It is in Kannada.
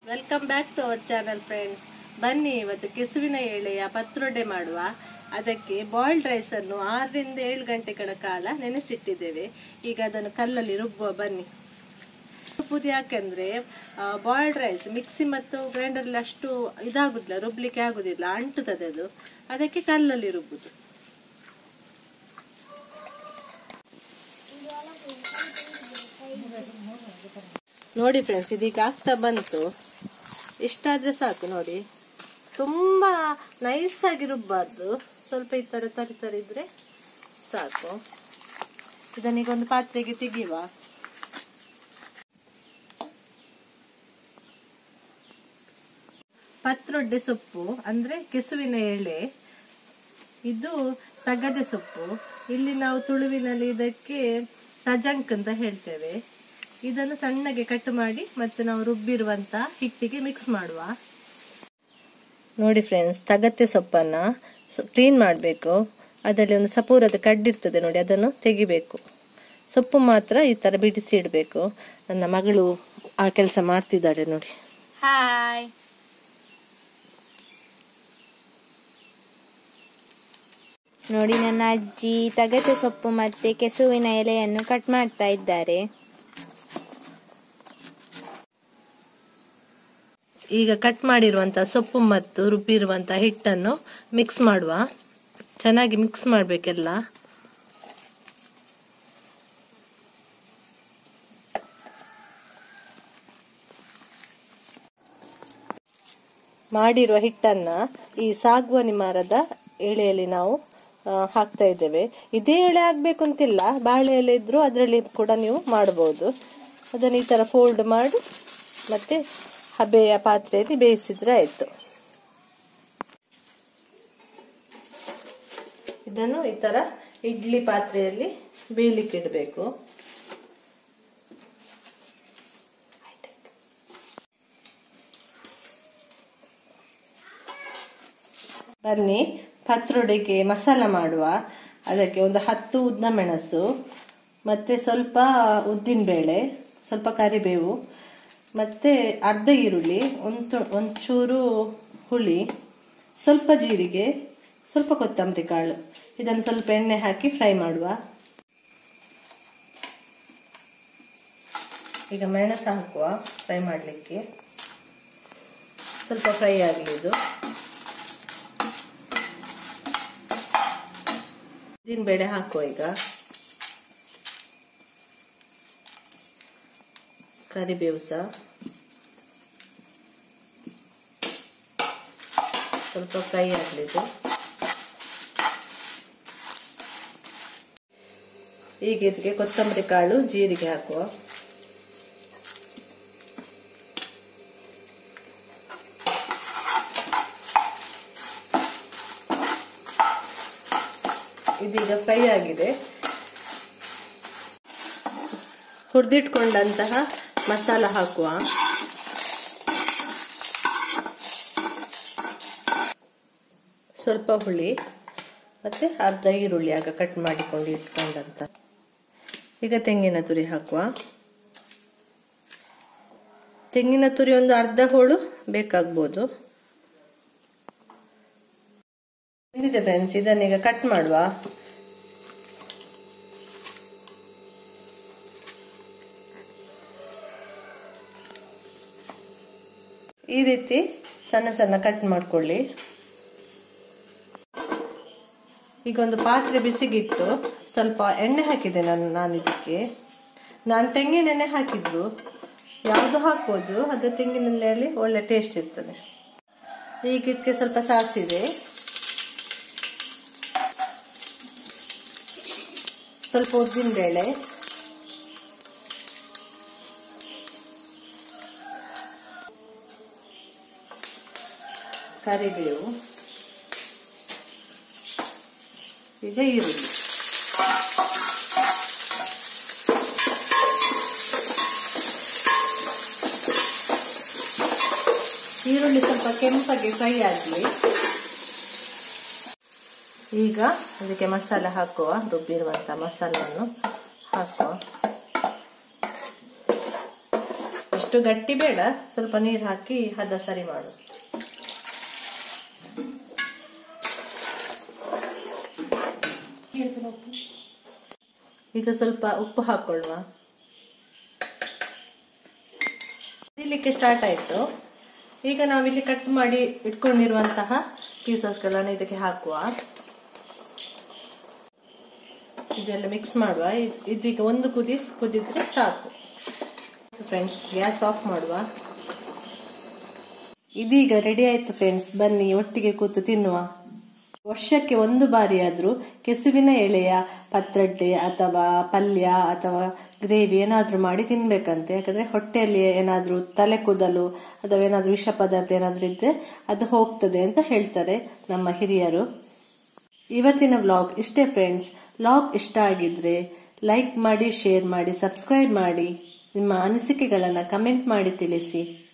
welcome back to our channel friends ಬನ್ನಿ ಇವತ್ತು ಕೆಸುವಿನ ಎಳೆಯ ಪತ್ರೊಡೆ ಮಾಡುವ ಅದಕ್ಕೆ ಬಾಯ್ಲ್ಡ್ ರೈಸ್ ಅನ್ನು ಆರರಿಂದ ಏಳು ಗಂಟೆಗಳ ಕಾಲ ನೆನೆಸಿಟ್ಟಿದ್ದೇವೆ ಈಗ ಅದನ್ನು ಕಲ್ಲಲ್ಲಿ ರುಬ್ಬುವ ಬನ್ನಿ ರುಬ್ಬುದು ಯಾಕಂದ್ರೆ ಬಾಯ್ಲ್ಡ್ ರೈಸ್ ಮಿಕ್ಸಿ ಮತ್ತು ಗ್ರೈಂಡರ್ ಅಷ್ಟು ಇದಾಗುದಿಲ್ಲ ರುಬ್ಲಿಕ್ಕೆ ಆಗುದಿಲ್ಲ ಅಂಟುತ್ತದೆ ಅದು ಅದಕ್ಕೆ ಕಲ್ಲಲ್ಲಿ ರುಬ್ಬುದು ನೋಡಿ ಫ್ರೆಂಡ್ಸ್ ಇದೀಗ ಆಗ್ತಾ ಬಂತು ಇಷ್ಟಾದ್ರೆ ಸಾಕು ನೋಡಿ ತುಂಬಾ ನೈಸ್ ಆಗಿ ರುಬ್ಬಾರ್ದು ಸ್ವಲ್ಪ ಈ ತರ ತರಿ ತರಿ ಇದ್ರೆ ಸಾಕು ಇದನ್ನೀಗ ಒಂದು ಪಾತ್ರೆಗೆ ತೆಗೆಯುವ ಪತ್ರೊಡ್ಡೆ ಸೊಪ್ಪು ಅಂದ್ರೆ ಕೆಸುವಿನ ಎಳೆ ಇದು ತಗದೆ ಸೊಪ್ಪು ಇಲ್ಲಿ ನಾವು ತುಳುವಿನಲ್ಲಿ ಇದಕ್ಕೆ ತಜಂಕ್ ಅಂತ ಹೇಳ್ತೇವೆ ಇದನ್ನು ಸಣ್ಣಗೆ ಕಟ್ ಮಾಡಿ ಮತ್ತೆ ನಾವು ರುಬ್ಬಿರುವಂತ ಹಿಟ್ಟಿಗೆ ಮಿಕ್ಸ್ ಮಾಡುವ ನೋಡಿ ಫ್ರೆಂಡ್ಸ್ ತಗತ್ತೆ ಸೊಪ್ಪನ್ನ ಕ್ಲೀನ್ ಮಾಡಬೇಕು ಅದರಲ್ಲಿ ಒಂದು ಸಪೂರದ ಕಡ್ಡಿರ್ತದೆ ನೋಡಿ ಅದನ್ನು ತೆಗಿಬೇಕು ಸೊಪ್ಪು ಮಾತ್ರ ಈ ತರ ಬಿಡಿಸಿ ಇಡಬೇಕು ನನ್ನ ಮಗಳು ಆ ಕೆಲಸ ಮಾಡ್ತಿದ್ದಾಳೆ ನೋಡಿ ಹಾಯ್ ನೋಡಿ ನನ್ನ ಅಜ್ಜಿ ತಗತೆ ಸೊಪ್ಪು ಮತ್ತೆ ಕೆಸುವಿನ ಎಲೆಯನ್ನು ಕಟ್ ಮಾಡ್ತಾ ಇದ್ದಾರೆ ಈಗ ಕಟ್ ಮಾಡಿರುವಂತಹ ಸೊಪ್ಪು ಮತ್ತು ರುಬ್ಬಿರುವಂತಹ ಹಿಟ್ಟನ್ನು ಮಿಕ್ಸ್ ಮಾಡುವ ಚೆನ್ನಾಗಿ ಮಿಕ್ಸ್ ಮಾಡಬೇಕೆಲ್ಲ ಮಾಡಿರುವ ಹಿಟ್ಟನ್ನ ಈ ಸಾಗುವಾನಿ ಮರದ ಎಳೆಯಲ್ಲಿ ನಾವು ಹಾಕ್ತಾ ಇದ್ದೇವೆ ಇದೇ ಎಳೆ ಆಗ್ಬೇಕು ಅಂತಿಲ್ಲ ಬಾಳೆ ಎಲೆ ಇದ್ರೂ ಅದರಲ್ಲಿ ಕೂಡ ನೀವು ಮಾಡಬಹುದು ಅದನ್ನು ಈ ತರ ಫೋಲ್ಡ್ ಮಾಡಿ ಮತ್ತೆ ಹಬೆಯ ಪಾತ್ರೆಯಲ್ಲಿ ಬೇಯಿಸಿದ್ರೆ ಆಯ್ತು ಇದನ್ನು ಈ ತರ ಇಡ್ಲಿ ಪಾತ್ರೆಯಲ್ಲಿ ಬೇಯಲಿಕ್ಕೆ ಇಡಬೇಕು ಬನ್ನಿ ಪತ್ರೊಡೆಗೆ ಮಸಾಲ ಮಾಡುವ ಅದಕ್ಕೆ ಒಂದು ಹತ್ತು ಉದ್ದ ಮೆಣಸು ಮತ್ತೆ ಸ್ವಲ್ಪ ಉದ್ದಿನ ಬೇಳೆ ಸ್ವಲ್ಪ ಕರಿಬೇವು ಮತ್ತೆ ಅರ್ಧ ಈರುಳ್ಳಿ ಒಂದು ಒಂಚೂರು ಹುಳಿ ಸ್ವಲ್ಪ ಜೀರಿಗೆ ಸ್ವಲ್ಪ ಕೊತ್ತಂಬರಿ ಕಾಳು ಇದನ್ನು ಸ್ವಲ್ಪ ಎಣ್ಣೆ ಹಾಕಿ ಫ್ರೈ ಮಾಡುವ ಈಗ ಮೆಣಸು ಹಾಕುವ ಫ್ರೈ ಮಾಡಲಿಕ್ಕೆ ಸ್ವಲ್ಪ ಫ್ರೈ ಆಗಲಿ ಇದು ಉದ್ದಿನ ಬೇಳೆ ಹಾಕುವ ಈಗ ಕರಿಬೇವು ಸಹ ಸ್ವಲ್ಪ ಫ್ರೈ ಆಗಲಿದೆ ಈಗ ಇದಕ್ಕೆ ಕೊತ್ತಂಬರಿ ಕಾಳು ಜೀರಿಗೆ ಹಾಕುವ ಇದೀಗ ಫ್ರೈ ಆಗಿದೆ ಹುರಿದಿಟ್ಕೊಂಡಂತಹ ಮಸಾಲ ಹಾಕುವ ಸ್ವಲ್ಪ ಹುಳಿ ಮತ್ತೆ ಅರ್ಧ ಈರುಳ್ಳಿ ಆಗ ಕಟ್ ಮಾಡಿಕೊಂಡು ಇಟ್ಕೊಂಡಂತ ಈಗ ತೆಂಗಿನ ತುರಿ ಹಾಕುವ ತೆಂಗಿನ ತುರಿ ಒಂದು ಅರ್ಧ ಹೋಳು ಬೇಕಾಗ್ಬೋದು ಬಂದಿದೆ ಫ್ರೆಂಡ್ಸ್ ಇದನ್ನೀಗ ಕಟ್ ಮಾಡುವ ಈ ರೀತಿ ಸಣ್ಣ ಸಣ್ಣ ಕಟ್ ಮಾಡ್ಕೊಳ್ಳಿ ಈಗ ಒಂದು ಪಾತ್ರೆ ಬಿಸಿಗಿಟ್ಟು ಸ್ವಲ್ಪ ಎಣ್ಣೆ ಹಾಕಿದೆ ನಾನು ನಾನು ಇದಕ್ಕೆ ನಾನು ತೆಂಗಿನ ಎಣ್ಣೆ ಹಾಕಿದ್ರು ಯಾವುದು ಹಾಕ್ಬೋದು ಅದು ತೆಂಗಿನ ಎಣ್ಣೆಯಲ್ಲಿ ಒಳ್ಳೆ ಟೇಸ್ಟ್ ಇರ್ತದೆ ಈಗ ಇದಕ್ಕೆ ಸ್ವಲ್ಪ ಸಾಸಿವೆ ಸ್ವಲ್ಪ ಉದ್ದಿನ ಬೇಳೆ ಕರಿಬೇವು ಈಗ ಈರುಳ್ಳಿ ಈರುಳ್ಳಿ ಸ್ವಲ್ಪ ಕೆಂಪಾಗಿ ಫ್ರೈ ಆಗಲಿ ಈಗ ಅದಕ್ಕೆ ಮಸಾಲೆ ಹಾಕುವ ರುಬ್ಬಿರುವಂತ ಮಸಾಲವನ್ನು ಹಾಕುವ ಅಷ್ಟು ಗಟ್ಟಿ ಬೇಡ ಸ್ವಲ್ಪ ನೀರು ಹಾಕಿ ಹದ ಸರಿ ಮಾಡು ಈಗ ಸ್ವಲ್ಪ ಉಪ್ಪು ಹಾಕೊಳ್ಳುವ ತಿನ್ಲಿಕ್ಕೆ ಸ್ಟಾರ್ಟ್ ಆಯ್ತು ಈಗ ನಾವಿಲ್ಲಿ ಕಟ್ ಮಾಡಿ ಇಟ್ಕೊಂಡಿರುವಂತಹ ಪೀಸಸ್ಗಳನ್ನು ಇದಕ್ಕೆ ಹಾಕುವ ಇದೆಲ್ಲ ಮಿಕ್ಸ್ ಮಾಡುವ ಇದ್- ಇದೀಗ ಒಂದು ಕುದಿ ಕುದಿದ್ರೆ ಸಾಕು ಫ್ರೆಂಡ್ಸ್ ಗ್ಯಾಸ್ ಆಫ್ ಮಾಡುವ ಇದೀಗ ರೆಡಿ ಆಯ್ತು ಫ್ರೆಂಡ್ಸ್ ಬನ್ನಿ ಒಟ್ಟಿಗೆ ಕೂತು ತಿನ್ನುವ ವರ್ಷಕ್ಕೆ ಒಂದು ಬಾರಿ ಆದ್ರೂ ಕೆಸುವಿನ ಎಳೆಯ ಪತ್ರೊಡೆ ಅಥವಾ ಪಲ್ಯ ಅಥವಾ ಗ್ರೇವಿ ಏನಾದ್ರೂ ಮಾಡಿ ತಿನ್ಬೇಕಂತೆ ಯಾಕಂದ್ರೆ ಹೊಟ್ಟೆಯಲ್ಲಿ ಏನಾದ್ರೂ ತಲೆ ಕೂದಲು ಅಥವಾ ಏನಾದ್ರೂ ವಿಷ ಪದಾರ್ಥ ಏನಾದ್ರೂ ಇದ್ರೆ ಅದು ಹೋಗ್ತದೆ ಅಂತ ಹೇಳ್ತಾರೆ ನಮ್ಮ ಹಿರಿಯರು ಇವತ್ತಿನ ವ್ಲಾಗ್ ಇಷ್ಟೇ ಫ್ರೆಂಡ್ಸ್ ವ್ಲಾಗ್ ಇಷ್ಟ ಆಗಿದ್ರೆ ಲೈಕ್ ಮಾಡಿ ಶೇರ್ ಮಾಡಿ ಸಬ್ಸ್ಕ್ರೈಬ್ ಮಾಡಿ ನಿಮ್ಮ ಅನಿಸಿಕೆಗಳನ್ನು ಕಮೆಂಟ್ ಮಾಡಿ ತಿಳಿಸಿ